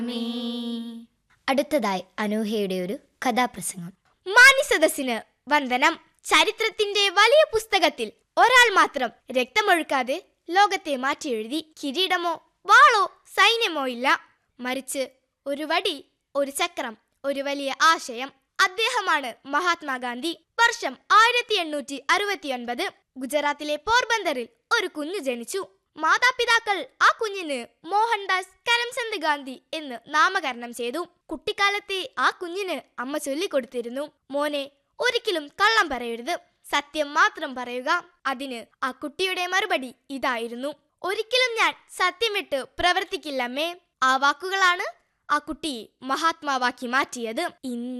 അടുത്തതായി അനൂഹയുടെ ഒരു കഥാപ്രസംഗം മാന്യസദസ്സിന് വന്ദനം ചരിത്രത്തിന്റെ വലിയ പുസ്തകത്തിൽ ഒരാൾ മാത്രം രക്തമൊഴുക്കാതെ ലോകത്തെ മാറ്റിയെഴുതി കിരീടമോ വാളോ സൈന്യമോ ഇല്ല മറിച്ച് ഒരു വടി ഒരു ചക്രം ഒരു വലിയ ആശയം അദ്ദേഹമാണ് മഹാത്മാഗാന്ധി വർഷം ആയിരത്തി എണ്ണൂറ്റി അറുപത്തിയൊൻപത് ഗുജറാത്തിലെ പോർബന്ദറിൽ ഒരു കുഞ്ഞു ജനിച്ചു മാതാപിതാക്കൾ ആ കുഞ്ഞിന് മോഹൻദാസ് കരംചന്ദ് ഗാന്ധി എന്ന് നാമകരണം ചെയ്തു കുട്ടിക്കാലത്തെ ആ കുഞ്ഞിന് അമ്മ ചൊല്ലിക്കൊടുത്തിരുന്നു മോനെ ഒരിക്കലും കള്ളം പറയരുത് സത്യം മാത്രം പറയുക അതിന് ആ കുട്ടിയുടെ മറുപടി ഇതായിരുന്നു ഒരിക്കലും ഞാൻ സത്യം വിട്ട് പ്രവർത്തിക്കില്ലമ്മേ ആ വാക്കുകളാണ് ആ കുട്ടിയെ മഹാത്മാവാക്കി മാറ്റിയത് ഇന്ന്